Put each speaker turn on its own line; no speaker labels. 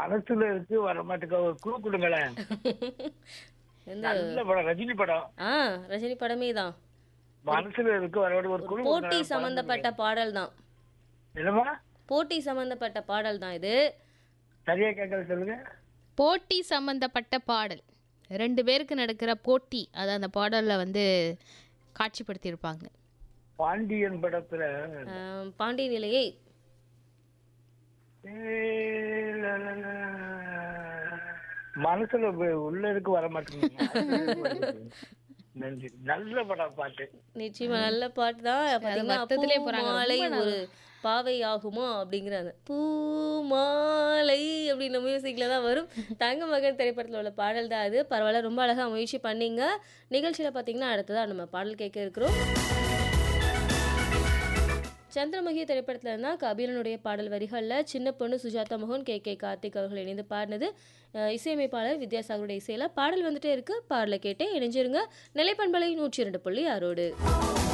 மனசுல இருக்கு வர மாட்டேங்க ஒரு குழு கொடுங்களேன்
எந்த
நல்ல படம் ரஜினி படம்
ஆ ரஜினி படமே தான்
மனசுல இருக்கு வர மாட்டேங்க ஒரு குழு
போட்டி
கொடுங்களேன்.
சம்பந்தப்பட்ட பாடல் தான்
என்னமா
போட்டி சம்பந்தப்பட்ட பாடல் தான் இது
சரியா கேட்கல சொல்லுங்க
போட்டி சம்பந்தப்பட்ட பாடல் ரெண்டு பேருக்கு நடக்கிற போட்டி அதை அந்த பாடல்ல வந்து காட்சிப்படுத்தியிருப்பாங்க
பாண்டியன் படத்துல
ஆ, பாண்டிய நிலையை
ஏ, ல, ல, ல. மனசுல உ- உள்ள இருக்கு வர மாட்டேங்குது நன்றி நல்ல படம் பாட்டு
நிச்சயமா நல்ல பாட்டு தான் பாத்தீங்கன்னா
வருத்தத்திலே
பூ
போறாங்க.
மாலை
ரொம்ப
ஒரு பாவை ஆகுமோ அப்படிங்கிறாங்க பூ மாலை அப்படின்ற மியூசிக்ல தான் வரும் தங்க மகன் திரைப்படத்தில் உள்ள பாடல் தான் அது பரவாயில்ல ரொம்ப அழகா முயற்சி பண்ணீங்க நிகழ்ச்சியில பாத்தீங்கன்னா அடுத்ததா நம்ம பாடல் கேட்க இருக்கிறோம் சந்திரமுகி திரைப்படத்தில் இருந்தால் கபீரனுடைய பாடல் வரிகளில் சின்ன பொண்ணு சுஜாதா மோகன் கே கே கார்த்திக் அவர்கள் இணைந்து பாடினது அஹ் இசையமைப்பாளர் வித்யாசாகருடைய இசையில் பாடல் வந்துட்டே இருக்கு பாடலை கேட்டே இணைஞ்சிருங்க நிலைப்பண்பலை நூற்றி இரண்டு புள்ளி ஆறோடு